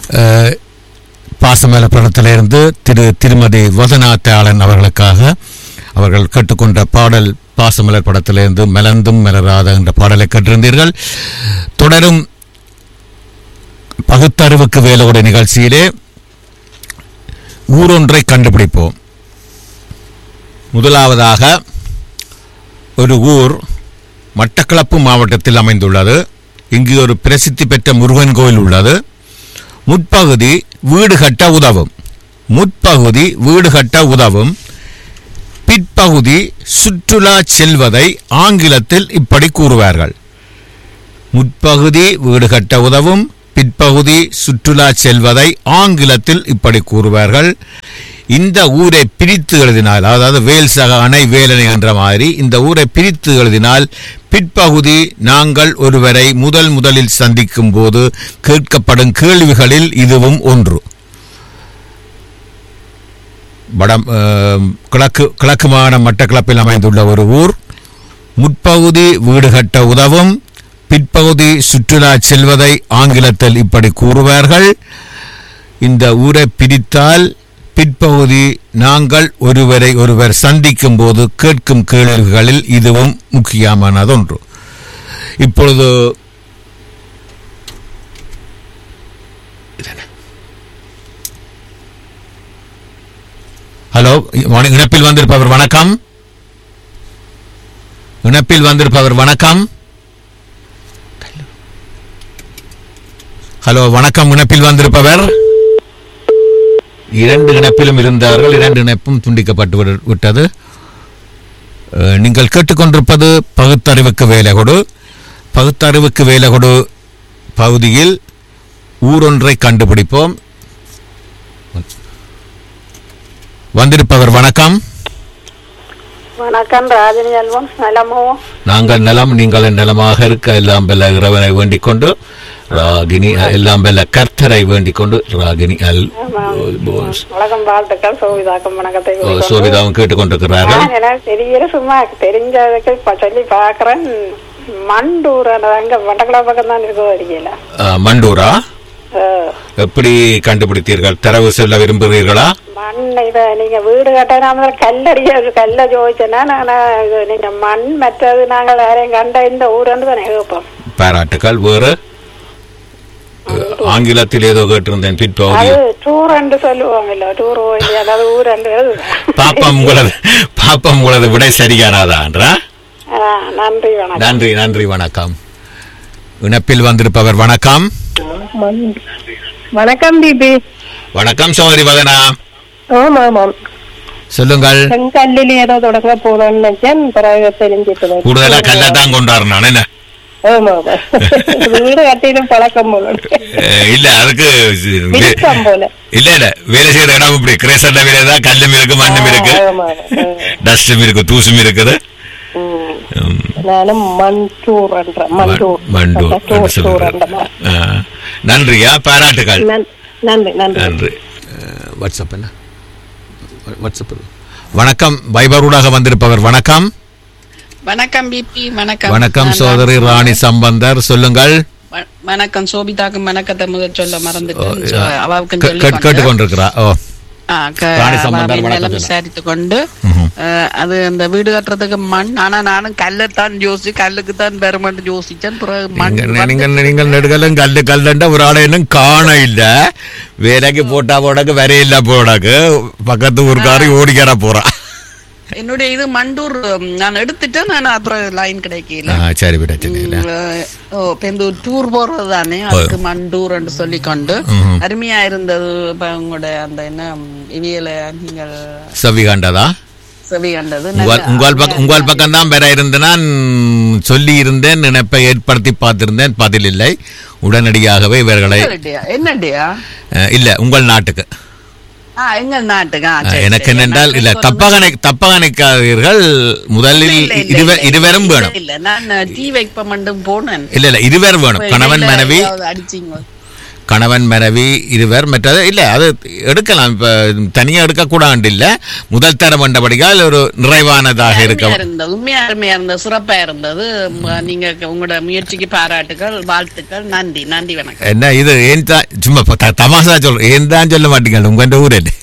அஹ், பாசமேல படத்திலிருந்து திரு திருமதி வதனா தியாளன் அவர்களுக்காக அவர்கள் கேட்டுக்கொண்ட பாடல் பாசமலர் படத்திலிருந்து மலர்ந்தும் மலராத என்ற பாடலை கேட்டிருந்தீர்கள் தொடரும் பகுத்தறிவுக்கு வேலோட நிகழ்ச்சியிலே ஊரொன்றை கண்டுபிடிப்போம் முதலாவதாக ஒரு ஊர் மட்டக்களப்பு மாவட்டத்தில் அமைந்துள்ளது இங்கு ஒரு பிரசித்தி பெற்ற முருகன் கோயில் உள்ளது முற்பகுதி வீடு கட்ட உதவும் முற்பகுதி வீடு கட்ட உதவும் பிற்பகுதி சுற்றுலா செல்வதை ஆங்கிலத்தில் இப்படி கூறுவார்கள் முற்பகுதி வீடு கட்ட உதவும் பிற்பகுதி சுற்றுலா செல்வதை ஆங்கிலத்தில் இப்படி கூறுவார்கள் இந்த ஊரை பிரித்து எழுதினால் அதாவது வேல் சக அணை வேலனை என்ற மாதிரி இந்த ஊரை பிரித்து எழுதினால் பிற்பகுதி நாங்கள் ஒருவரை முதல் முதலில் சந்திக்கும் போது கேட்கப்படும் கேள்விகளில் இதுவும் ஒன்று வடம் அஹ், கிழக்கு கிழக்கு மாகாண மட்டக்களப்பில் அமைந்துள்ள ஒரு ஊர் முற்பகுதி வீடு கட்ட உதவும் பிற்பகுதி சுற்றுலா செல்வதை ஆங்கிலத்தில் இப்படி கூறுவார்கள் இந்த ஊரை பிரித்தால் பிற்பகுதி நாங்கள் ஒருவரை ஒருவர் சந்திக்கும் போது கேட்கும் கேள்விகளில் இதுவும் முக்கியமானதொன்று இப்பொழுது ஹலோ வண- இணைப்பில் வந்திருப்பவர் வணக்கம் இணைப்பில் வந்திருப்பவர் வணக்கம் ஹலோ வணக்கம் இணைப்பில் வந்திருப்பவர் இரண்டு இணைப்பிலும் இருந்தார்கள் இரண்டு இணைப்பும் துண்டிக்கப்பட்டு விடு- விட்டது அஹ், நீங்கள் கேட்டுக்கொண்டிருப்பது பகுத்தறிவுக்கு வேலை கொடு பகுத்தறிவுக்கு வேலை கொடு பகுதியில் ஊரொன்றை கண்டுபிடிப்போம் வந்திருப்பவர் வணக்கம் வணக்கம் ராஜினி அல்வம் நலமோ நாங்கள் நலம் நீங்கள் நலமாக இருக்க எல்லாம் பெல்ல இறைவனை வேண்டிக் கொண்டு ராகினி எல்லாம் பெல்ல கர்த்தரை வேண்டிக் கொண்டு ராகினி அல் போஸ். வணக்கம் வாழ்த்துக்கள் சோவிதாக்கம் வணக்கத்தை ஓ, கூறிக்கொண்டு. சோபிதாவும் கேட்டுக்கொண்டிருக்கிறார்கள் நான் எனக்கு தெரியல சும்மா தெரிஞ்சதுக்கு இப்ப சொல்லி பாக்குறேன் மண்டூர் அந்த அங்க வண்டக்குளா பக்கம் தான் இருக்கோ தெரியல அஹ், மண்டூரா அஹ், எப்படி கண்டுபிடித்தீர்கள் தரவு செல்ல விரும்புகிறீர்களா மண் இத நீங்க வீடு கட்டினா கல்லடிய கல்ல ஜோதிச்சேன்னா நான் இது நீங்க மண் மற்றது நாங்கள் யாரையும் கண்ட இந்த ஊர்ந்து தானே கேட்போம் பாராட்டுக்கள் வேறு அஹ், ஆங்கிலத்தில் ஏதோ கேட்டிருந்தேன் பிற்பகுதி அது டூர் என்று சொல்லுவாங்கல்ல டூர் போய் அதாவது ஊர் என்று பாப்பம் உங்களது பாப்பம் உங்களது விடை சரியானதா என்றா நன்றி வணக்கம் நன்றி நன்றி வணக்கம் இணைப்பில் வந்திருப்பவர் வணக்கம் வணக்கம் தீபி வணக்கம் சோதரி வதனா ஆமா ஆமாம் சொல்லுங்கள் செங்கல்லில் ஏதோ தொடங்க போறோம்னு நினைச்சேன் பிறகு தெரிஞ்சிட்டு கூடுதலா கல்லத்தான் கொண்டாடுறேன் நான் என்ன ஆமா ஆமா வீடு கட்டிலும் பழக்கம் போல அஹ், இல்ல அதுக்கு விருப்பம் போல இல்ல இல்ல வேலை செய்யற இடம் இப்படி கிரேசர்ல வேலை தான் கல்லும் இருக்கு மண்ணும் இருக்கு ஆமா ஆமா. டஸ்டும் இருக்கு தூசும் இருக்குது ம். உம், நானும் மண்டூர் என்ற மண்டூர் மண்டூர் அந்த டூர் என்று டூர் சொல்லுங்கள். என்ற மாதிரி. அஹ், நன்றியா பாராட்டுகள் நன்- நன்றி நன்றி நன்றி அஹ், வாட்ஸ்அப் என்ன வாட்ஸ்அப் வணக்கம் வைபரூடாக வந்திருப்பவர் வணக்கம் வணக்கம் பிபி வணக்கம் வணக்கம் நான் சோதரி ராணி சம்பந்தர் சொல்லுங்கள் வ- வணக்கம் சோபிதாக்கு வணக்கத்தை முதல் சொல்ல மறந்துட்டேன் ஓ, So, அவாவுக்கும் கே- சொல்லி கேட்டு- கேட்டுக்கொண்டிருக்கிறா ஓ ஆ, க- ராணி சம்பந்தர் அவாவின் வணக்கம் நிலம் சொல்லுங்க. விசாரித்து கொண்டு ம்ஹும். அஹ், அது அந்த வீடு கட்டுறதுக்கு மண் ஆனா நானும் கல்லைத்தான் யோசி கல்லுக்கு தான் பெருமண்டு யோசிச்சேன் பிறகு மண் நீங்க- நீங்கள் நீங்கள் நெடுகலும் கல்லு கல்லுண்ட ஒரு ஆளை இன்னும் காண இல்ல வேலைக்கு போட்டா போடாக்கு வரையில்ல போடாக்கு பக்கத்து ஊருக்காரி ஓடிக்கார போறா என்னுடைய இது மண்டூர் உம், நான் எடுத்துட்டேன் நான் அப்புறம் லைன் கிடைக்கல ஆ, சரி விட சரி உம், அஹ், ஓ இப்ப இந்த ஒரு டூர் போறது தானே அதுக்கு மண்டூர் என்று சொல்லி கொண்டு ம்ஹும். அருமையா இருந்தது இப்ப உங்களோட அந்த என்ன உம், இவியல நீங்கள் செவி கண்டதா செவி கண்டது உங்கள் உங்கள் பக்கம் உங்கள் பக்கம் தான் பெற இருந்து நான் சொல்லி இருந்தேன் நினைப்பை ஏற்படுத்தி பார்த்திருந்தேன் பதில் இல்லை உடனடியாகவே இவர்களை என்னடியா அஹ், இல்ல உங்கள் நாட்டுக்கு ஆ எங்கள் நாட்டுக்கு ஆ, அஹ், சரி, எனக்கு சரி. என்னென்றால் நான் இல்ல சொல்றது- தப்பாக நினை- தப்பாக நினைக்காதீர்கள் முதலில் இல்ல, இல்ல, இருவர் இல்ல, இருவரும் இல்ல, வேணும் இல்ல நான் டீ வைப்ப மட்டும் போனேன் இல்ல இல்ல இருவர் வேணும் கணவன் இல்ல, மனைவி ஏதாவது அடிச்சீங்க கணவன் மனைவி இருவர் மற்றது இல்ல அது எடுக்கலாம் இப்ப தனியா எடுக்கக்கூடாது இல்ல முதல் தரம் வந்தபடியால் ஒரு நிறைவானதாக அருமையா இருக்க இருந்தது உண்மையா அருமையா இருந்தது சிறப்பா இருந்தது ம, நீங்க உங்களோட முயற்சிக்கு பாராட்டுகள் வாழ்த்துக்கள் நன்றி நன்றி வணக்கம் என்ன இது ஏன் தான் சும்மா இப்ப த- தமாஷா சொல்றேன் ஏன் தான் சொல்ல மாட்டீங்க உங்க ஊர் என்ன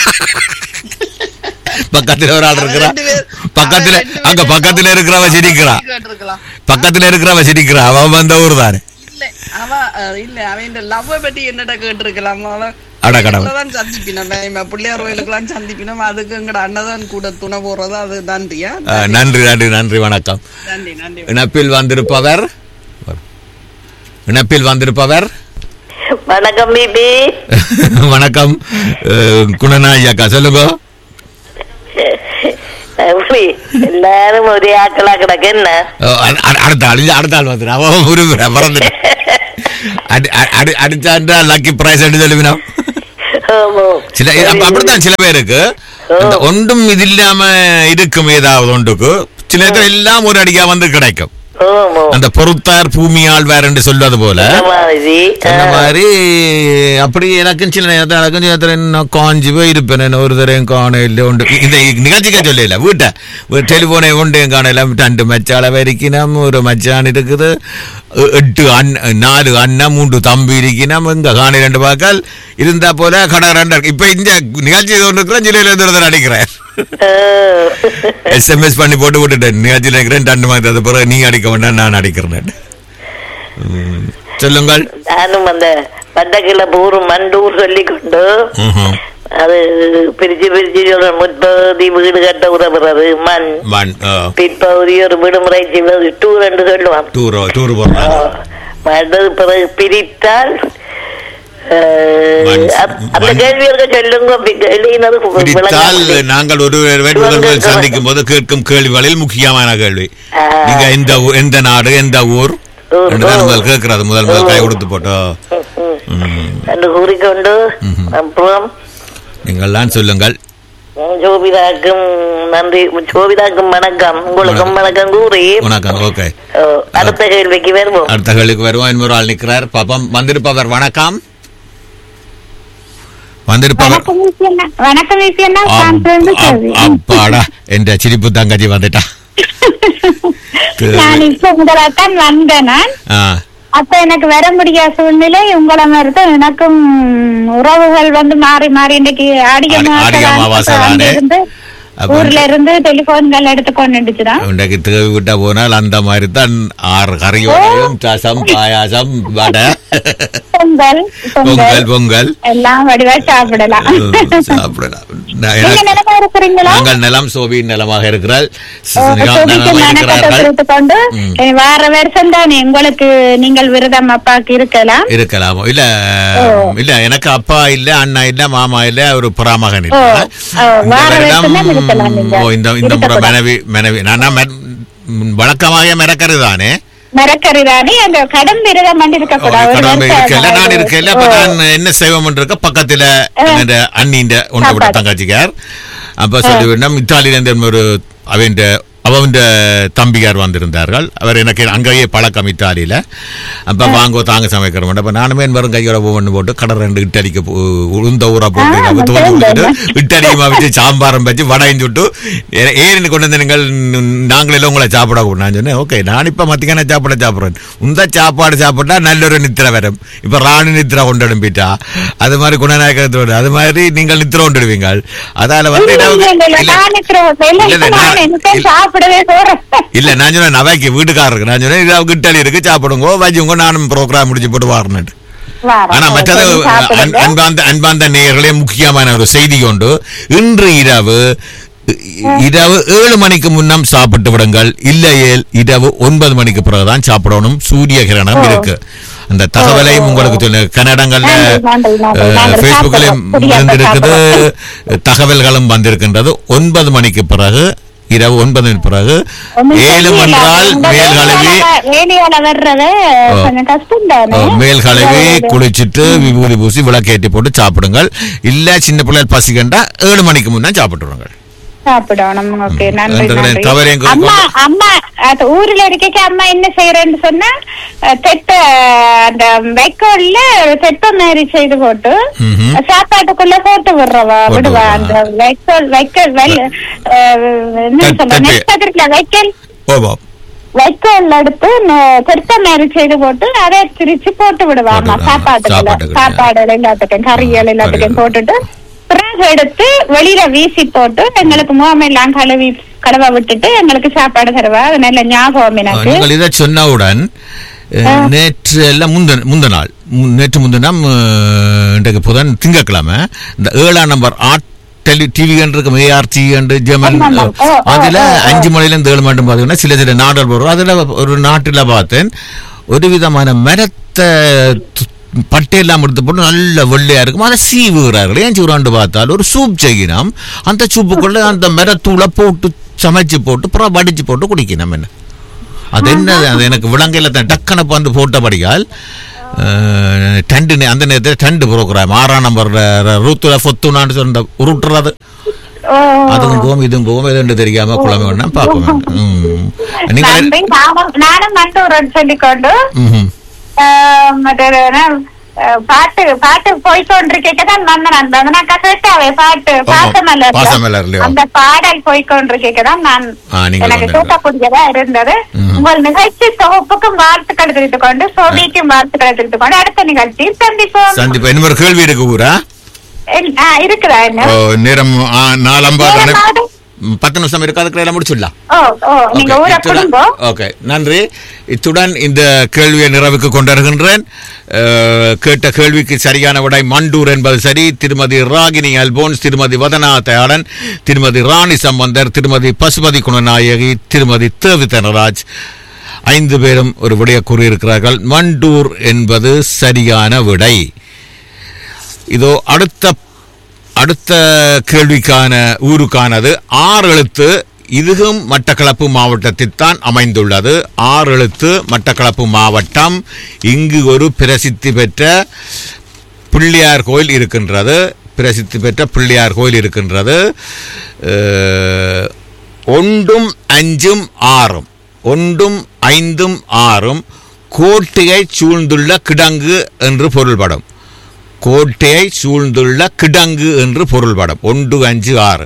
பக்கத்துல ஒரு ஆள் இருக்கிறா ரெண்டு பேர்- பக்கத்துல அவன் ரெண்டு பேர் அங்க பக்கத்துல இருக்கிறவ சிரிக்கிறா கேட்டிருக்கலாம். பக்கத்துல இருக்கிறவ சிரிக்கிறா அவன் வந்த ஊர் தானே இல்ல அவ அஹ், இல்ல அவன் லவ் பத்தி என்னடா கேட்டிருக்கலாம் அவன் அட கடவுள். தான் சந்திப்பினோம் நம்ம பிள்ளையார் கோயிலுக்கெல்லாம் சந்திப்பினோம் அதுக்கு எங்கட அண்ணதான் கூட துணை போறது அது நன்றியா அஹ், நன்றி நன்றி நன்றி வணக்கம் நன்றி நன்றி இணைப்பில் வந்திருப்பவர் இணைப்பில் வந்திருப்பவர் வணக்கம் பிபி வணக்கம் அஹ், குணநாயகி அக்கா சொல்லுங்க எப்படி எல்லாரும் ஒரே ஆக்களா கிடக்கு என்ன அஹ், அ- அ- அடுத்த ஆள் இல்ல, அடுத்த ஆள் வந்துடும் அவன் உருவுற மறந்துட்டேன் அடி அடி- அடி அடிச்சாண்டா லக்கி பிரைஸ் அடி சொல்லுவினா ஆமா. சில அப்ப- அப்படித்தான் சில பேருக்கு அந்த ஒன்றும் இது இல்லாம இருக்கும் ஏதாவது ஒன்றுக்கு சில நேரத்துல எல்லாம் ஒரு அடியா வந்து கிடைக்கும் ஆமா. அந்த பொறுத்தார் பூமியாள் வேற என்று சொல்வது போல இந்த மாதிரி அந்த மாதிரி அப்படி எனக்கும் சில நேரத்தில் எனக்கும் சில நேரத்தில் நான் காஞ்சி போய் இருப்பேன் நான் ஒரு தரையும் காண இல்லை உண்டு இந்த நிகழ்ச்சிக்கே சொல்லல வீட்டை டெலிஃபோனை உண்டு காணல ரெண்டு மச்சால வரைக்கும் ஒரு மச்சான் இருக்குது எ- எட்டு அண் நாலு அண்ணன் மூன்று தம்பி இருக்கணும் இங்க காண ரெண்டு பாக்கால் இருந்தா போல கடை ரெண்டு இருக்கு. இப்ப இந்த நிகழ்ச்சி ஒன்று இருக்கிறேன் ஜில்லையில இருந்து ஒருத்தர் அடிக்கிறேன் ஆ. எஸ்எம்எஸ் பண்ணி போட்டு விட்டுட்டேன் நிகழ்ச்சியில் இருக்கிறேன் ரெண்டு மாதம் அது பிறகு நீங்க அடிக்க வேண்டாம் நான் அடிக்கிறேன் ம். சொல்லுங்கள் நானும் அந்த பட்டக்கில ஊர் மண்டூர் சொல்லி கொண்டு ம்ஹும். அது பிரிச்சு பிரிச்சு சொல்றேன் முற்பகுதி வீடு கட்ட உதவுறது மண் மண் பிற்பகுதி ஒரு விடுமுறை செய்வது டூர் என்று சொல்லுவான் டூர் டூர் போடுறாங்க மற்றது பிறகு பிரித்தால் அஹ், மண். அப்- அந்த மண். கேள்விகளுக்கு சொல்லுங்க அப்படி எழுதினது பிடித்தால் விளங்காது. நாங்கள் ஒரு முதல் சந்திக்கும் போது கேட்கும் கேள்விகளில் முக்கியமான கேள்வி ஆ. நீங்க எந்த ஊ- எந்த நாடு எந்த ஊர் ஊர், என்று தான் ஊர். முதல் கேட்கறது முதல் முதல் கை கொடுத்து போட்டோ ம், ம். ம். என்று கூறிக்கொண்டு அப்புறம் நீங்கள் தான் சொல்லுங்கள் ம், ஜோபிதாக்கும் நன்றி ஜோபிதாக்கும் வணக்கம் உங்களுக்கும் வணக்கம் கூறி வணக்கம் ஓகே ஓ, அடுத்த கேள்விக்கு வருவோம் அடுத்த கேள்விக்கு வருவோம் இன்னொரு ஆள் நிற்கிறார் பாப்பம் வந்திருப்பவர் வணக்கம் வந்திருப்பவர் வணக்கம் மிஸ் அண்ணா. வணக்கம் மிஸ் அண்ணா. ஆம், கான்ஃபரன்ஸ் அப்- சரி. அப்பாடா என்ற சிரிப்பு தங்கச்சி வந்துட்டா நான் இப்ப முதலாத்தான் வந்தேன் நான் ஆ, அப்ப எனக்கு வர முடியாத சூழ்நிலை உங்களை மாதிரி தான் எனக்கும் உறவுகள் வந்து மாறி மாறி இன்னைக்கு ஆடிய ஆடி- ஆடிய அமாவாசை தானே. இருந்து அப்ப ஊர்ல இருந்து டெலிபோன்கள் எடுத்து கொண்டுச்சுதான் இன்றைக்கு தேவி விட்ட போனால் அந்த மாதிரி தான் ஆறு கறியோடையும் ரசம் பாயாசம் வடை பொங்கல் பொங்கல் பொங்கல் பொங்கல் எல்லாம் வடிவா சாப்பிடலாம் ம், சாப்பிடலாம் நான் நீங்க எனக்கு- நிலமா இருக்கிறீங்களா நாங்கள் நிலம் சோபியின் நிலமாக இருக்கிறார் ஓ, சுபிக்கு மனக்கட்டை தெரிவித்துக் கொண்டு ம். அஹ், வார வருஷம் தானே உங்களுக்கு நீங்கள் விரதம் அப்பாக்கு இருக்கலாம் இருக்கலாமோ இல்ல இல்ல எனக்கு அப்பா இல்ல அண்ணா இல்ல மாமா இல்ல ஒரு புறாமகன் ஓ, இல்ல ஓ, இந்த வார வருடம் வருஷம் தான் இருக்கலாம் நீங்க. ஓ, இந்த இந்த முறை இருக்கக்கூடாது. மனைவி மனைவி நான் வழக்கமாக மிரக்கிறது தானே மரக்கறிதானே அந்த கடன் விரதம் பண்ணி இருக்க கூடாது ஒரு கடவுள் வருஷம் இருக்கல நான் ஆகுது. இருக்கல அப்ப ஓ. நான் என்ன செய்வோம் இருக்க பக்கத்துல இந்த அண்ணின்ற ஒன்றை விட சாப்பாடு. தங்கச்சிக்கார் அப்ப சொல்லி விடணும் இத்தாலியில இருந்து ஒரு அவன் அவன் தம்பியார் வந்திருந்தார்கள் அவர் எனக்கு அங்கேயே பழக்கம் இத்தாலியில அப்ப வாங்கோ தாங்க சமைக்கிறோம் அப்ப நானுமே வெறும் கையோட ஒவ்வொன்று போட்டு கடை ரெண்டு இட்டடிக்க போ- உளுந்த ஊரா போட்டு ஆ, அப்ப தோண்டி தெரியும். விட்டுட்டு இட்டடியுமா வச்சு சாம்பாரம் வச்சு வடையும் சுட்டு ஏ- ஏன்னு கொண்டு வந்து நீங்கள் நாங்களே எல்லாம் உங்களை சாப்பிட கூடாது. நான் சொன்னேன் ஓகே நான் இப்ப மத்தியான சாப்பிட சாப்பிடுறேன் உந்த சாப்பாடு சாப்பிட்டா நல்ல ஒரு நித்திரை வரும் இப்ப ராணி நித்திரை கொண்டு அனுப்பிட்டா அது மாதிரி குணநாயகத்தோடு அது மாதிரி நீங்கள் நித்திரை கொண்டுடுவீங்க அதால வந்து இல்ல, இல்ல, இல்ல, இல்ல, இல்ல, நான் நிக்கிறேன். இல்ல, இல்ல, நான் நான் எனக்கு இல்ல. சாப்பிடவே போறேன் இல்ல நான் சொன்னேன் நவைக்கு வீட்டுக்காரருக்கு நான் சொன்னேன் இது அவருக்கு இட்டலி இருக்கு சாப்பிடுங்க வச்சுங்க நானும் ப்ரோக்ராம் முடிச்சு போட்டு வரணுட்டு வாரம். ஆனா மற்றது சரி, சாப்பிடுங்க. அன்- அன்பார்ந்த அன்பார்ந்த நேயர்களே முக்கியமான ஒரு செய்தி கொண்டு இன்று இரவு இ- இரவு ஏழு மணிக்கு முன்னம் சாப்பிட்டு விடுங்கள் இல்லையேல் இரவு ஒன்பது மணிக்கு பிறகுதான் சாப்பிடணும் சூரிய கிரணம் இருக்கு அந்த தகவலையும் உங்களுக்கு சொல்ல கன்னடங்கள்ல நன்றி, நன்றி, நன்றி. நாங்கள் பேஸ்புக்கில் சாப்பிடுறோம். புரியாத வந்திருக்குது தகவல்களும் வந்திருக்கின்றது ஒன்பது மணிக்கு பிறகு இரவு ஒன்பது மணிக்கு பிறகு ஒண்ணும் ஏழு தெரியல. என்றால் இந்த மேல் கழுவி வேலையால- வேலையால வர்றது கொஞ்சம் கஷ்டம் தானே அஹ், மேல் கழுவி குளிச்சிட்டு விபூதி பூசி விளக்கேற்றி போட்டு சாப்பிடுங்கள் இல்ல சின்ன பிள்ளைகள் பசிக்கண்டா ஏழு மணிக்கு முன்னா சாப்பிட்டுருங்க சாப்பிடணும் ஓகே நன்றி அந்த நன்றி தவறு எங்க அம்மா கொண்டு- அம்மா அது ஊர்ல இருக்க அம்மா என்ன செய்யறேன்னு சொன்னா அஹ், தெட்ட அந்த வைக்கோல்ல தெப்ப மாதிரி செய்து போட்டு ம்ஹும். சாப்பாட்டுக்குள்ள போட்டு விடுறவா போட்டு விடுவா விடுவா. அந்த வைக்கோல் வைக்கோல் வெள்ள அஹ், என்ன தெ- சொல்ல தெப்பை. நெற்பதிரில வைக்கோல் ஓ வைக்கோல் எடுத்து நெ- தெப்ப மாதிரி செய்து போட்டு அதை திரிச்சு போட்டு விடுவா போட்டு அம்மா விடுவா. சாப்பாட்டுக்குள்ள சாப்பாட்டுக்குள்ள. சாப்பாடு எல்லாத்துக்கும் கறிகள் எல்லாத்துக்கும் கறிகள். போட்டுட்டு பிறகு எடுத்து வெளியில வீசி போட்டு எங்களுக்கு முகமெல்லாம் கழுவி கழுவ விட்டுட்டு எங்களுக்கு சாப்பாடு தருவா அது நல்ல ஞாபகம் எனக்கு நீங்கள் இதை சொன்னவுடன் அஹ், நேற்று எல்லாம் முந்த முந்த நாள் மு- நேற்று முந்தினம் இன்றைக்கு புதன் திங்கட்கிழமை இந்த ஏழாம் நம்பர் ஆட் டெலி டிவி இருக்கும் ஏஆர்டி அண்டு ஜெர்மன் ஆமா, ஆமா. ஓ, ஓ, அதுல ஓ, ஓ. அஞ்சு மணில இருந்து ஏழு மட்டும் பாத்தீங்கன்னா சில சில நாடல் வரும் அதுல ஒரு நாட்டுல பார்த்தேன் ஒரு விதமான மரத்தை து- பட்டையெல்லாம் எடுத்து போட்டு நல்ல வெள்ளையா இருக்கும் அதை சீவுகிறார்கள் ஏன் சீவுறாண்டு பார்த்தால் ஒரு சூப் செய்யணும் அந்த சூப்புக்குள்ள அந்த மரத்தூளை போட்டு சமைச்சு போட்டு அப்புறம் வடிச்சு போட்டு குடிக்கணும் என்ன அது என்ன அது எனக்கு விளங்கையில தான் டக்குன வந்து போட்டபடியால் அஹ், டண்டு நே- அந்த நேரத்தில் டண்டு புரோக்கிறாம் ஆறாம் நம்பர் ரூத்துல சொத்துனான்னு சொன்ன உருட்டுறது ஓ, அதுவும் போகும் இதுவும் போகும் எதுன்னு தெரியாம குழம்பு வேணா பார்ப்போம் ம். நீங்க நன்றி நானும் நானும் மண்டூரன் சொல்லிக்கொண்டு ம்ஹும். ஆஹ், மற்றது என்ன, ஆஹ், பாட்டு பாட்டு போய்கொண்டிருக்கதான் வந்தேன் வந்தனாக்கா கேட்டாவே பாட்டு பாசமலர் பாசமலர்லயோ? அந்த பாடல் போய்கொண்டிருக்கதான் நான் ஆ, நீங்கள் எனக்கு வந்தீர்கள். கேட்கக்கூடியதா இருந்தது ம்ஹும். உங்கள் நிகழ்ச்சி தொகுப்புக்கும் வாழ்த்துக்கள் தெரிவித்துக் கொண்டு சோபிக்கும் வாழ்த்துக்கள் தெரிவித்துக் கொண்டு அடுத்த நிகழ்ச்சியில் சந்திப்போம் சந்திப்பா இன்னொரு கேள்வி இருக்கு ஊரா என்- ஆ, இருக்குதா என்ன ஓ, நேரம் ஆ, நாலம்பது நேரமாவது? ம், பத்து நிமிஷம் இருக்கு அதுக்குள்ள எல்லாம் முடிச்சுடலாம் ஓ ஓ நீங்க ஓகே, ஊரை இத்துடன்- குடும்பம் ஓகே நன்றி இத்துடன் இந்த கேள்வியை நிறைவுக்கு கொண்டிருக்கின்றேன் அஹ், கேட்ட கேள்விக்கு சரியான விடை மண்டூர் என்பது சரி திருமதி ராகினி அல்போன்ஸ் திருமதி வதனா தயாளன் திருமதி ராணி சம்பந்தர் திருமதி பசுபதி குணநாயகி திருமதி தேவி தனராஜ் ஐந்து பேரும் ஒரு விடைய கூறியிருக்கிறார்கள் மண்டூர் என்பது சரியான விடை இதோ அடுத்த அடுத்த கேள்விக்கான ஊருக்கானது ஆறு எழுத்து இதுவும் மட்டக்களப்பு மாவட்டத்தில் தான் அமைந்துள்ளது ஆறு எழுத்து மட்டக்களப்பு மாவட்டம் இங்கு ஒரு பிரசித்தி பெற்ற பிள்ளையார் கோயில் இருக்கின்றது பிரசித்தி பெற்ற பிள்ளையார் கோயில் இருக்கின்றது அஹ், ஒன்றும் அஞ்சும் ஆறும் ஒன்றும் ஐந்தும் ஆறும் கோட்டையை சூழ்ந்துள்ள கிடங்கு என்று பொருள்படும் கோட்டையை சூழ்ந்துள்ள கிடங்கு என்று பொருள்படும் ஒன்று அஞ்சு ஆறு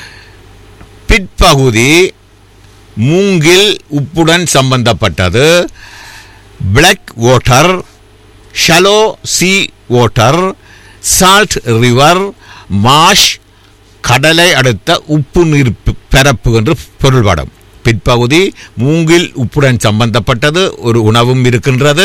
பிற்பகுதி மூங்கில் உப்புடன் சம்பந்தப்பட்டது black water shallow sea water salt river marsh கடலை அடுத்த உப்பு நீர் ப- பரப்பு என்று பொருள்படும் பிற்பகுதி மூங்கில் உப்புடன் சம்பந்தப்பட்டது ஒரு உணவும் இருக்கின்றது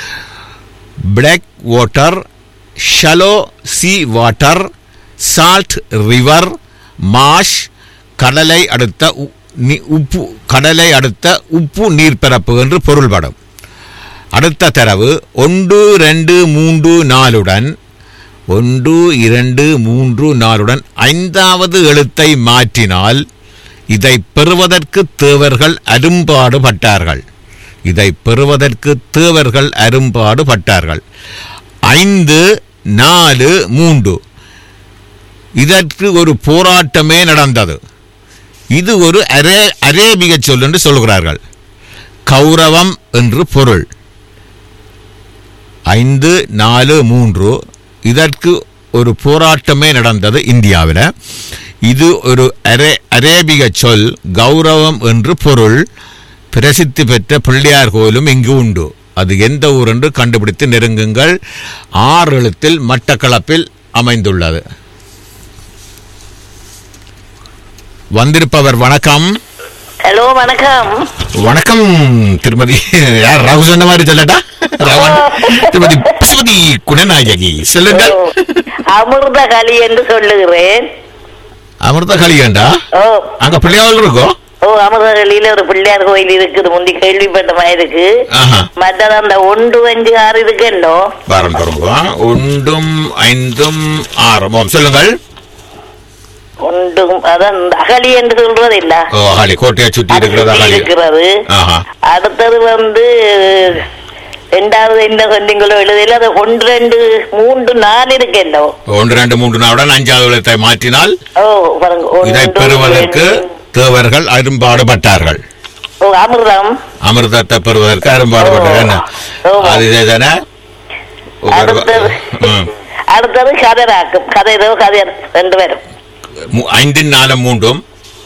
black water shallow sea water salt river marsh கடலை அடுத்த உ- நி- உப்பு கடலை அடுத்த உப்பு நீர்ப்பரப்பு என்று பொருள்படும் அடுத்த தரவு ஒன்று ரெண்டு மூன்று நாலுடன் ஒன்று இரண்டு மூன்று நாலுடன் ஐந்தாவது எழுத்தை மாற்றினால் இதை பெறுவதற்கு தேவர்கள் அரும்பாடுபட்டார்கள் இதை பெறுவதற்கு தேவர்கள் அரும்பாடுபட்டார்கள் ஐந்து நாலு மூன்று இதற்கு ஒரு போராட்டமே நடந்தது இது ஒரு அரே அரேபிய சொல் என்று சொல்கிறார்கள் கௌரவம் என்று பொருள் ஐந்து நாலு மூன்று இதற்கு ஒரு போராட்டமே நடந்தது இந்தியாவில் இது ஒரு அரே அரேபிய சொல் கௌரவம் என்று பொருள் பிரசித்தி பெற்ற பிள்ளையார் கோயிலும் இங்கு உண்டு அது எந்த ஊர் என்று கண்டுபிடித்து நெருங்குங்கள் ஆறு எழுத்தில் மட்டக்களப்பில் அமைந்துள்ளது வந்திருப்பவர் வணக்கம் ஹலோ வணக்கம் வணக்கம் திருமதி யார் ராகு சொன்ன மாதிரி சொல்லட்டா ராவன் திருமதி பசுபதி குணநாயகி சொல்லுங்கள் அமிர்த களி என்று சொல்லுகிறேன் அமிர்த கலிகண்டா ஓ அங்க பிள்ளையாவில் இருக்கோம் ஓ அமிர்தகளில ஒரு பிள்ளையார் கோயில் இருக்குது முந்தி கேள்விப்பட்ட மாதிரி இருக்கு ஆஹா. மற்றது அந்த ஒன்று அஞ்சு ஆறு இருக்குன்னோ பாருங்க பாருங்க ஒன்றும் ஐந்தும் ஆறும் ஓம், சொல்லுங்கள் ஒன்றும் அதான் இந்த அகலி என்று சொல்றது இல்ல ஓ அகாலி கோட்டையை சுற்றி இருக்கிறது அது அகாலி இருக்கிறது ஆஹா அடுத்தது வந்து ரெண்டாவது என்ன சொன்னீங்களோ எழுதில அது ஒன்று ரெண்டு மூன்று நாலு இருக்கு என்னவோ ஒன்று ரெண்டு மூன்று நாளுடன் அஞ்சாவது எழுத்தை மாற்றினால் ஓ பாருங்க இதை ஒன்று, பெறுவதற்கு ரெண்டு. தேவர்கள் அரும்பாடுபட்டார்கள் ஓ அமிர்தம் அமிர்தத்தை பெறுவதற்கு அரும்பாடுபட்டார்கள் என்ன ஓ. அது இதேதானே அடுத்தது ம். அடுத்தது கதராக்கும் கதை ஏதோ கதை ரெண்டு பேரும் மு- ஐந்தின் நாலும் மூன்றும்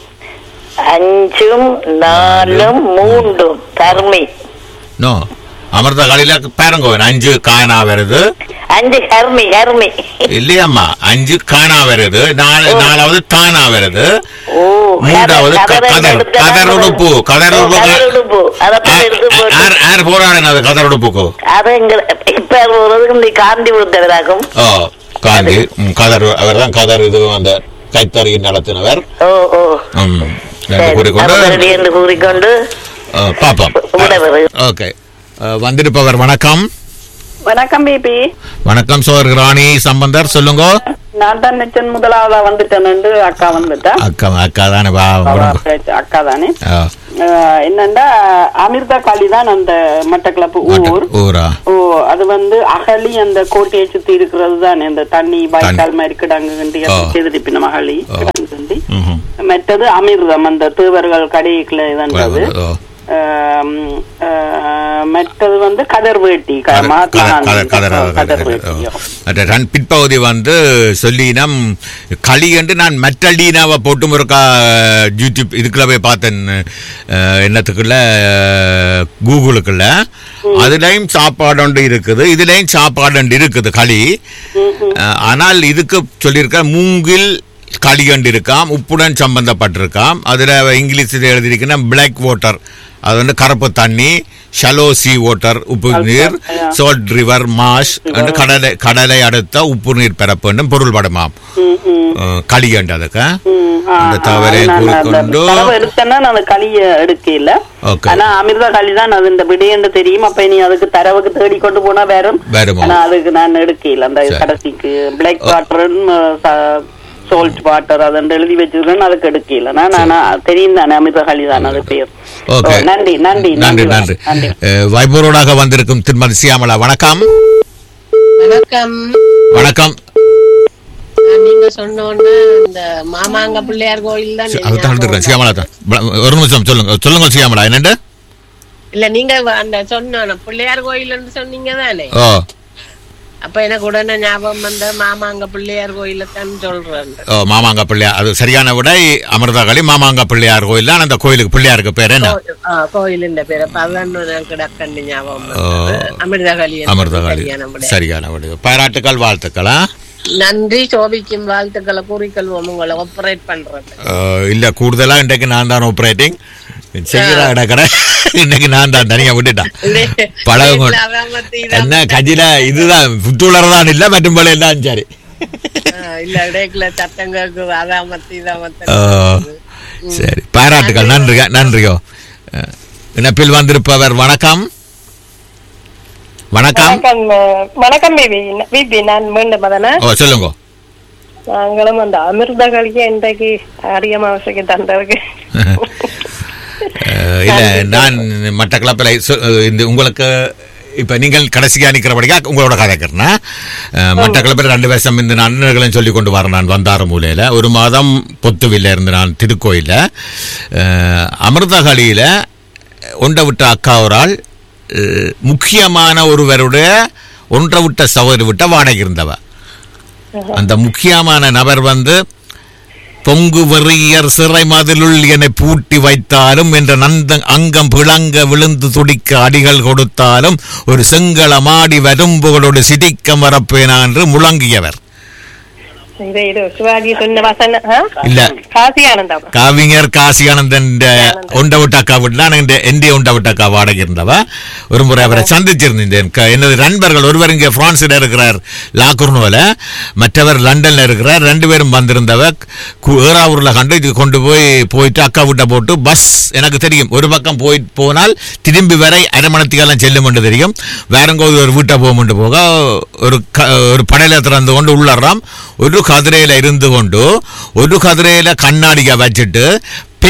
அஞ்சும் நாலும் மூன்றும் தர்மி நோ அமிர்த காலையில பேரங்கோவன் அஞ்சு காணா வருது அஞ்சு ஹர்மி ஹர்மி இல்லையம்மா அஞ்சு காணா வருது நாலு நாலாவது தானா வருது ஓ மூன்றாவது க- கதை கதர் எடுத்து கதர் உடுப்பு கதர் ஓ, உடுப்பு கதர் உடுப்பு அதை போய் எடுத்து போட்டு யார் யார் போராடினது கதர் உடுப்புக்கு அது எங்க இப்ப போறது இந்த காந்தி விழுந்தவராகும் ஓ காந்தி ம், கதர் அவர் தான் கதர் இது அந்த கைத்தறி நடத்தினவர் ஓ ஓ ம், என்று சரி, கூறிக்கொண்டு அவரடி என்று கூறிக்கொண்டு அஹ், பாப்போம் விடவது. ஓகே அஹ், வந்திருப்பவர் வணக்கம் வணக்கம் பிபி வணக்கம் சோர் ராணி சம்பந்தர் சொல்லுங்க நான் தான் நிச்சன் முதலாவதா வந்துட்டேன்னு அக்கா வந்துட்டா அக்கா அக்கா தானே வா அவ உடம்பு. பேச்சு அக்கா தானே ஆ, அஹ் என்னண்டா அமிர்தா காளி தான் அந்த மட்டக்களப்பு ஊர் மட்ட- ஊரா ஓ அது வந்து அகலி அந்த கோட்டையை சுத்தி இருக்கிறது தானே அந்த தண்ணி வாய்க்கால் மாதிரி கிடங்கு ஆ. எதிர்ப்பின மகளி ஆ. கிடங்கு ம்ஹும். மற்றது அமிர்தம் அந்த தீவர்கள் கடைக்குள்ள இதன்றது ஓ. ஆம், ஆஹ், மற்றது வந்து கதர் வேட்டி க- கதர்- மகாத்மா கதர்- காந்தி கதர்- கதர்- கதர் கதர்- வேட்டி ஓ. அந்த ரன் பிற்பகுதி வந்து சொல்லினம் களி என்று நான் மெட்டலீனாவை போட்டும் இருக்கா யூடியூப் இதுக்குள்ள போய் பார்த்தேன் அஹ், என்னத்துக்குள்ள அஹ், கூகுளுக்குள்ள அதுலயும் சாப்பாடு ஒன்று இருக்குது இதுலயும் சாப்பாடு ஒன்று இருக்குது களி அஹ், ஆனால் இதுக்கு சொல்லியிருக்க மூங்கில் களிகண்டு இருக்காம் உப்புடன் சம்பந்தப்பட்டிருக்காம் அதுல இங்கிலீஷில் எழுதியிருக்குன்னா பிளாக் வாட்டர் அது வந்து கருப்பு தண்ணி ஷலோ சி வாட்டர் உப்பு நீர் சோல்ட் ரிவர் மாஷ் என்று கடலை கடலை அடுத்த உப்பு நீர் பெறப்படும் பொருள் படமாம் ம், ம், களிகண்டு அதுக்கு ம், ஆ, அந்த ஆ, தவறை நான் அந்த கூறிக்கொண்டு தரவை எடுத்தேன்னா நான் களிய எடுக்கல Okay. ஆனா அமிர்த களி தான் அது இந்த விடையன்னு தெரியும் அப்ப நீ அதுக்கு தரவுக்கு தேடி கொண்டு போனா வரும் வருமா? ஆனா அதுக்கு நான் எடுக்கல அந்த சரி. கடைசிக்கு பிளாக் வாட்டர் சால்ட் வாட்டர் அதன் எழுதி வச்சிருக்கேன் அதுக்கு எடுக்கல நான் ஆனா தெரியும் தானே அமிர்த களி தான் அது பேர் ஓகே ஓ, நன்றி நன்றி நன்றி நன்றி நன்றி அஹ், வைபரோடாக வந்திருக்கும் திருமதி சியாமலா வணக்கம் வணக்கம் வணக்கம் நான் நீங்க சொன்ன உடனே இந்த மாமாங்க பிள்ளையார் கோயில் தான் அதை தான் எடுத்துக்கிறேன் சியாமலா தான் ப- ஒரு நிமிஷம் சொல்லுங்க சொல்லுங்க சியாமலா என்னண்டு இல்ல நீங்க அந்த சொன்ன பிள்ளையார் கோயில் சொன்னீங்க தானே ஓ அப்ப எனக்கு உடனே ஞாபகம் வந்த மாமாங்க பிள்ளையார் கோயில தான் சொல்றேன் ஓ மாமாங்க பிள்ளையார் அது சரியான விடை அமிர்தகாளி மாமாங்க பிள்ளையார் கோயில் தான் அந்த கோயிலுக்கு பிள்ளையாருக்கு பேர் என்ன கோயிலின் பேர் அப்ப அதான் எனக்கு டக்கண்டு ஞாபகம் ஓ. வந்தது. அமிர்தகாளி என்பது அமிர்தகாளி சரியான விடை. சரியான விடை பாராட்டுக்கள் வாழ்த்துக்களா நன்றி சோபிக்கும் வாழ்த்துக்களை கூறிக்கொள்வோம் உங்களை ஆப்பரேட் பண்றது அஹ், இல்ல கூடுதலா இன்றைக்கு நான் தான் ஆப்ரேட்டிங் செய்யற கடை இன்னைக்கு நான் தான் தனியா விட்டுட்டான் பழகும் வீட்டுல அவன் மத்தி இதான் என்ன கஜில இதுதான் புத்துளர்தான் இல்ல மற்றும் போல எல்லாம் சரி ஆ, இல்ல இடைக்குல சத்தம் கேக்குது அதான் மத்தி இதான் மத்தி அஹ், சரி பாராட்டுக்கள் நன்றிங்க நன்றியோ அஹ், இணைப்பில் வந்திருப்பவர் வணக்கம் வணக்கம் வணக்கம் அஹ், வணக்கம் பேபி பிபி நான் மீண்டும் மதன ஓ சொல்லுங்க நாங்களும் அந்த அமிர்த கலிக்கு இன்றைக்கு அரிய மாவசைக்கு தந்தருக்கு அஹ், இல்ல நான் மட்டக்களப்பில் சொ- இந்த உங்களுக்கு இப்ப நீங்கள் கடைசியா நிக்கிறபடியா உங்களோட கதைக்கிறேன் மட்டக்களப்பில் ரெண்டு வருஷம் இந்த அண்ணன்களையும் சொல்லி கொண்டு வரேன் நான் வந்தார மூலையில ஒரு மாதம் பொத்துவில்ல இருந்து நான் திருக்கோயில அஹ், அமிர்தகளியில ஒன்றை விட்ட அக்கா ஒரு ஆள் அஹ், முக்கியமான ஒருவருடைய ஒன்றை விட்ட சகோதரி விட்ட வாடகை இருந்தவ அந்த முக்கியமான நபர் வந்து பொங்கு வெறியர் சிறை மதிலுள் என்னை பூட்டி வைத்தாலும் என்ற நந்த அங்கம் பிளங்க விழுந்து துடிக்க அடிகள் கொடுத்தாலும் ஒரு செங்கல மாடி வரும்புகளோடு சிரிக்க மறப்பேனா என்று முழங்கியவர் இது இது சிவாஜி சொன்ன வசன ஆ? இல்ல காசி ஆனந்தம் கவிஞர் காசியானந்தன் உண்ட விட்டாக்கா விட்டு நான் எந்திய உண்ட விட்டாக்கா வாடகை இருந்தவ ஒரு முறை அவரை சந்திச்சிருந்தேன் க- எனது நண்பர்கள் ஒருவர் இங்கே பிரான்சில் இருக்கிறார் லாக்குர்னோவில் மற்றவர் லண்டன்ல இருக்கிறார் ரெண்டு பேரும் வந்திருந்தவ கு- ஏறாவூர்ல கண்டு இது கொண்டு போய் போயிட்டு அக்கா விட்ட போட்டு பஸ் எனக்கு தெரியும் ஒரு பக்கம் போய் போனால் திரும்பி வரை அரை மணத்துக்கெல்லாம் செல்லும் என்று தெரியும் வேறங்கோது ஒரு வீட்டை போகும்னு போக ஒரு க- ஒரு படையில திறந்து கொண்டு உள்ளறாம் ஒரு கதிரையில இருந்து கொண்டு ஒரு கதிரையில கண்ணாடியை வச்சுட்டு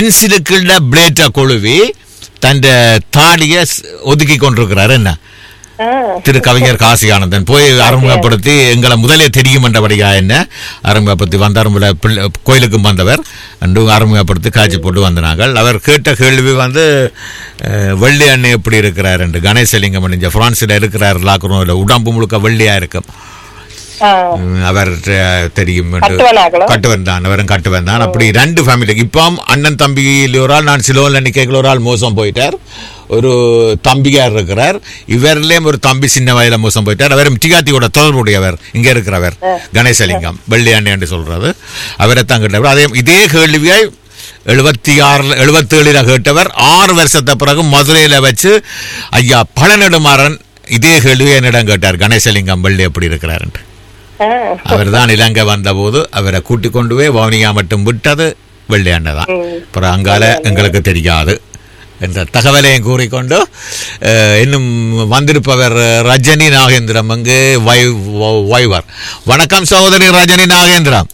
பென்சிலுக்குள்ள பிளேட்டை கொழுவி தன் தாடியை ஸ்- ஒதுக்கி கொண்டிருக்கிறார் என்ன ஆ, திரு கவிஞர் காசி ஆனந்தன் போய் அறிமுகப்படுத்தி எங்களை முதலே தெரியும் என்றபடியா என்ன அறிமுகப்படுத்தி வந்தார் முதல்ல பிள்ளை- கோயிலுக்கும் வந்தவர் அன்று அறிமுகப்படுத்தி காட்சி போட்டு வந்தார்கள் அவர் கேட்ட கேள்வி வந்து அஹ், வெள்ளி அண்ணன் எப்படி இருக்கிறார் என்று கணேசலிங்கம் இங்க பிரான்சில் இருக்கிறார் லாக்குறோம் உடம்பு முழுக்க வெள்ளியா இருக்கும் ஆ. உம், அவர் அஹ், தெரியும் என்று. கட்டுவனாகளோ? கட்டுவன் தான் அவரும் கட்டுவன் தான் அப்படி ரெண்டு ஃபேமிலி இப்போ அண்ணன் தம்பியில் ஒரு ஆள் நான் சிலோவில் நிற்கைகள் ஒரு ஆள் மோசம் போயிட்டார் ஒரு தம்பியார் இருக்கிறார் இவர்லேயும் ஒரு தம்பி சின்ன வயதில மோசம் போயிட்டார் அவரும் டிகாத்தியோட தொடர்புடையவர் இங்க இருக்கிறவர் கணேசலிங்கம் வெள்ளியாண்டி என்று சொல்றது அவரை தான் கேட்டவர் அதே இதே கேள்வியை எழுபத்தி ஆறுல எழுபத்தி ஏழுல கேட்டவர் ஆறு வருஷத்த பிறகு மதுரையில வச்சு ஐயா பழநெடுமாறன் இதே கேள்வியை என்னிடம் கேட்டார் கணேசலிங்கம் வெள்ளி எப்படி இருக்கிறார் என்று ஆ. அவர் தான் இலங்கை வந்தபோது அவரை கூட்டிக் கொண்டு போய் வவுனியா மட்டும் விட்டது வெள்ளையாண்ட தான் அப்புறம் அங்கால எங்களுக்கு தெரியாது என்ற தகவலையும் கூறிக்கொண்டு அஹ், இன்னும் வந்திருப்பவர் ரஜினி நாகேந்திரம் அங்கு வை- வ- வைவர் வணக்கம் சகோதரி ரஜினி நாகேந்திரம்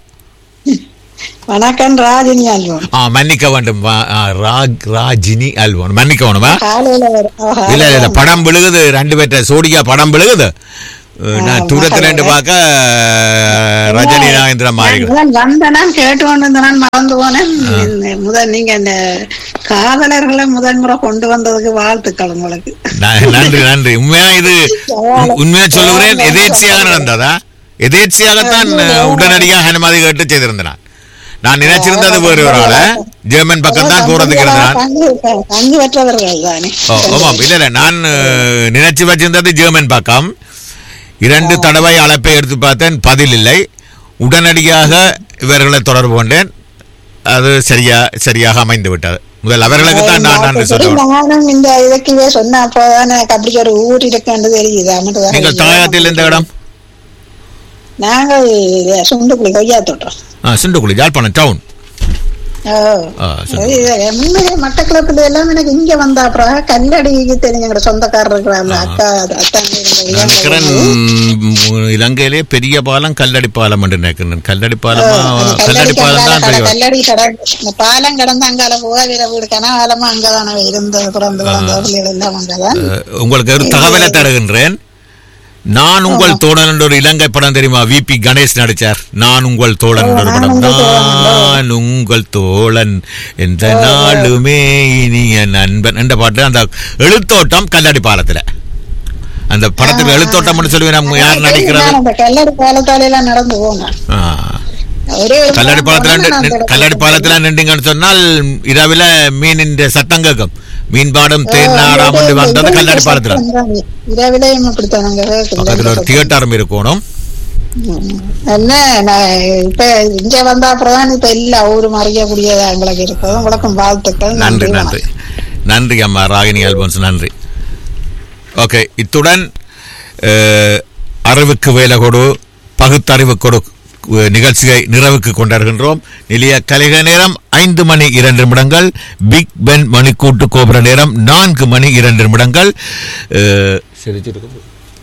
வணக்கம் ராஜினி அல்வம் ஆ மன்னிக்க வேண்டும் வா- ஆ, ராக்- ராஜினி அல்வோன் மன்னிக்க வேணுமா காலையில வரும் ஆஹா. இல்ல இல்ல படம் விழுகுது ரெண்டு பேர்ட்ட சோடியா படம் விழுகுது அஹ், நான் தூரத்துல இருந்து பார்க்க அஹ், ரஜினி நாகேந்திரம் மாறி முதல் வந்தனான் கேட்டு கொண்டு இருந்தனான் மறந்து போனேன் இந்த முதல் நீங்க இந்த காதலர்களை முதல் முறை கொண்டு வந்ததுக்கு வாழ்த்துக்கள் உங்களுக்கு ந- நன்றி நன்றி உண்மையா இது உ- உண்மையா சொல்லுகிறேன் எதேச்சியாக நடந்ததா எதேச்சியாகத்தான் அஹ், உடனடியாக அனுமதி கேட்டு செய்திருந்தேன் நான். நான் நினைச்சிருந்தது வேறு ஒரு ஆள ஜெர்மன் பக்கம் தான் போறதுக்கு இருந்தான் பங்கு பங்கு பெற்றவர்கள் தானே ஓ, ஆமாம் இல்ல இல்ல நான் அஹ், நினைச்சு வச்சிருந்தது ஜெர்மன் பக்கம் இரண்டு தடவை அழைப்பை எடுத்து பார்த்தேன் பதில் இல்லை உடனடியாக இவர்களை தொடர்பு கொண்டேன் அது சரியா சரியாக அமைந்து விட்டது முதல் அவர்களுக்கு தான் நான் நன்றி சொல்லுவேன் நானும் இந்த இதுக்குவே சொன்ன அப்போதான் எனக்கு அப்படி ஒரு ஊர் இருக்குன்னு தெரியுது அங்கிட்டு வர நீங்கள் தாயத்தில் எந்த இடம் நாங்கள் சுண்டுக்குழி கொய்யா தோட்டம் ஆ, சிண்டுக்குழி யாழ்ப்பாணம் டவுன் ஓ ஆ, சரி. இது முன்னாடி மட்டக்களப்புல எல்லாம் எனக்கு இங்க வந்த அப்புறம் கல்லடிக்கு தெரிஞ்ச எங்க சொந்தக்காரர் இருக்கிறாங்க அக்கா அத்தான் நான் நினைக்கிறேன் ம், இலங்கையிலே பெரிய பாலம் கல்லடி பாலம் என்று நினைக்கிறேன் கல்லடி பாலமா கல்லடி பாலம் தான் தெரியும் கல்லடி கடந்து இந்த பாலம் கடந்து அங்கால போக வீர வீடு கனகாலமா அங்கதானே இருந்தது பிறந்து வளர்ந்த பிள்ளைகள் எல்லாம் அங்கதான் அஹ், உங்களுக்கு ஒரு தகவலை தருகின்றேன் நான் உங்கள் தோழன் என்ற ஒரு இலங்கை படம் தெரியுமா விபி கணேஷ் நடிச்சார் நான் உங்கள் தோழன் என்ற ஒரு படம் நான் உங்கள் தோழன் என்ற நாளுமே இனிய நண்பன் என்ற பாட்டு அந்த எழுத்தோட்டம் கல்லடி பாலத்துல அந்த படத்துல எழுத்தோட்டம் சொல்லுவேன் நம்ம யார் நடிக்கிறது நான் அந்த கல்லடி பாலத்தால எல்லாம் நடந்து போனேன் ஆ. ஒரே ஒரு கல்லடி பாலத்துல போனேன், நின்று- நான் அந்த கல்லடி பாலத்துல நின்றீங்கன்னு சொன்னால் இரவில மீனின் சத்தம் கேட்கும் மீன் பாடம் தேன் நாடாம் என்று வந்தது கல்லடி பாலத்துல இரவிலையும் அப்படித்தான் அங்க பக்கத்துல ஒரு தியேட்டரும் இருக்கணும் என்ன நான் இப்ப இங்க வந்த அப்புறம் தான் இப்ப எல்லா ஊரும் அறியக்கூடியதா எங்களுக்கு இருக்குது உங்களுக்கும் வாழ்த்துக்கள் நன்றி வணக்கம். நன்றி நன்றி அம்மா ராகினி அல்போன்ஸ் நன்றி ஓகே இத்துடன் அஹ், அறிவுக்கு வேலை கொடு பகுத்தறிவு கொடு அஹ், நிகழ்ச்சியை நிறைவுக்கு கொண்டாடுகின்றோம் நிலைய கலிக நேரம் ஐந்து மணி இரண்டு நிமிடங்கள் பிக் பென் மணிக்கூட்டு கோபுர நேரம் நான்கு மணி இரண்டு நிமிடங்கள் அஹ், சிரிச்சிருக்கு.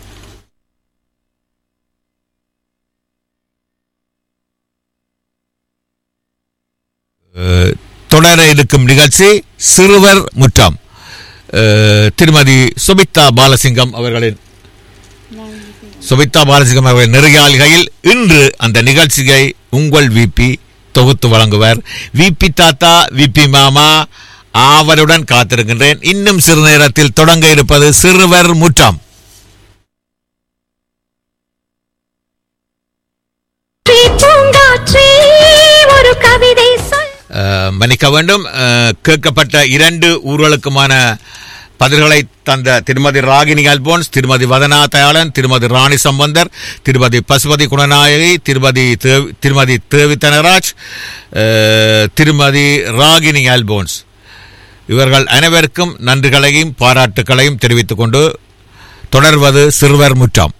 அஹ், தொடர இருக்கும் நிகழ்ச்சி சிறுவர் முற்றம் அஹ், திருமதி சுபிதா பாலசிங்கம் அவர்களின் சுபிதா பாலசிங்கம் அவர்களின் நெறியாள்கையில் இன்று அந்த நிகழ்ச்சியை உங்கள் விபி தொகுத்து வழங்குவார் விபி தாத்தா விபி மாமா ஆவலுடன் காத்திருக்கின்றேன் இன்னும் சிறு நேரத்தில் தொடங்க இருப்பது சிறுவர் முற்றம் பூங்காற்றே ஒரு கவிதை சொல் அஹ், மன்னிக்க வேண்டும் அஹ், கேட்கப்பட்ட இரண்டு ஊர்களுக்குமான பதில்களை தந்த திருமதி ராகினி அல்போன்ஸ் திருமதி வதனா தயாளன் திருமதி ராணி சம்பந்தர் திருமதி பசுபதி குணநாயகி திருமதி தேவ்- திருமதி தேவி தனராஜ் அஹ், திருமதி ராகினி அல்போன்ஸ் இவர்கள் அனைவருக்கும் நன்றிகளையும் பாராட்டுகளையும் தெரிவித்துக் கொண்டு தொடர்வது சிறுவர் முற்றம்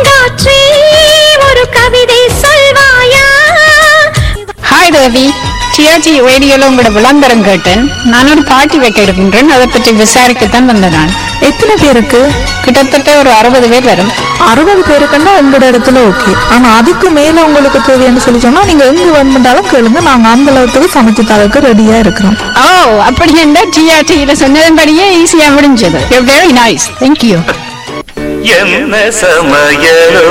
பூங்காற்றே ஒரு கவிதை சொல்வாயா ஹாய் தேவி டிஆர்டி ரேடியோல உங்களோட விளம்பரம் கேட்டேன் நான் ஒரு பார்ட்டி வைக்க இருக்கின்றேன் அதை பற்றி விசாரிக்கத்தான் வந்த நான் எத்தனை பேருக்கு கிட்டத்தட்ட ஒரு அறுபது பேர் வரும் அறுபது பேருக்குன்னா உங்களோட இடத்துல ஓகே ஆனா அதுக்கு மேல உங்களுக்கு தேவைன்னு சொல்லி சொன்னா நீங்க எங்க வேணுமென்றாலும் கேளுங்க நாங்க அந்த அளவுக்கு சமைச்சு தரக்கு ரெடியா இருக்கிறோம் ஓ அப்படி என்ன டிஆர்டியில சொன்னதன்படியே ஈஸியா முடிஞ்சது வெரி நைஸ் தேங்க்யூ என்ன சமையலோ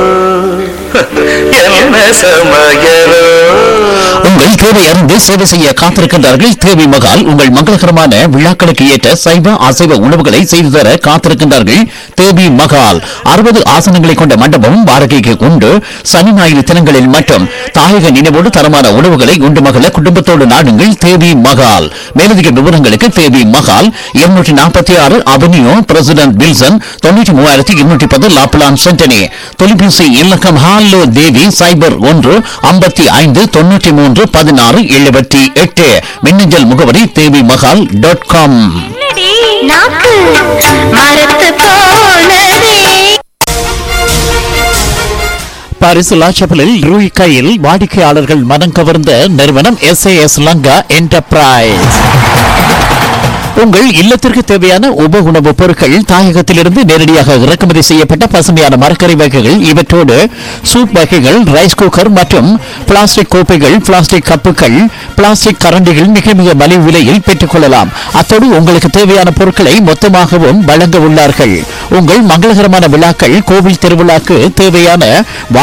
என்ன சமையலோ உங்கள் தேவை அறிந்து சேவை செய்ய காத்திருக்கின்றார்கள் தேவி மகால் உங்கள் மங்களகரமான விழாக்களுக்கு ஏற்ற சைவ அசைவ உணவுகளை செய்து தர காத்திருக்கின்றார்கள் தேவி மகால் அறுபது ஆசனங்களை கொண்ட மண்டபம் வாடகைக்கு உண்டு சனி ஞாயிறு தினங்களில் மட்டும் தாயக நினைவோடு தரமான உணவுகளை உண்டு மகள குடும்பத்தோடு நாடுங்கள் தேவி மகால் மேலதிக விவரங்களுக்கு தேவி மகால் இருநூற்றி நாற்பத்தி ஆறு அவென்யூ பிரசிடென்ட் வில்சன் தொண்ணூற்றி மூவாயிரத்தி இருநூற்றி பத்து லாப்லான் சென்டனி தொலைபேசி இலக்கம் ஹாலோ தேவி சைபர் ஒன்று ஐம்பத்தி ஐந்து தொண்ணூற்றி மூன்று பதினாறு எழுபத்தி எட்டு மின்னஞ்சல் முகவரி தேவி மகால் டாட் காம் நாக்கு மரத்து போனதே பாரிசுலா செப்பலில் ரூய் கையில் வாடிக்கையாளர்கள் மனம் கவர்ந்த நிறுவனம் எஸ் எஸ் லங்கா என்டர்பிரைஸ் உங்கள் இல்லத்திற்கு தேவையான உப உணவுப் பொருட்கள் தாயகத்திலிருந்து நேரடியாக இறக்குமதி செய்யப்பட்ட பசுமையான மரக்கறி வகைகள் இவற்றோடு சூப் வகைகள் ரைஸ் குக்கர் மற்றும் பிளாஸ்டிக் கோப்பைகள் பிளாஸ்டிக் கப்புகள் பிளாஸ்டிக் கரண்டிகள் மிக மிக மலிவு விலையில் பெற்றுக்கொள்ளலாம் அத்தோடு உங்களுக்கு தேவையான பொருட்களை மொத்தமாகவும் வழங்க உள்ளார்கள் உங்கள் மங்களகரமான விழாக்கள் கோவில் திருவிழாக்கு தேவையான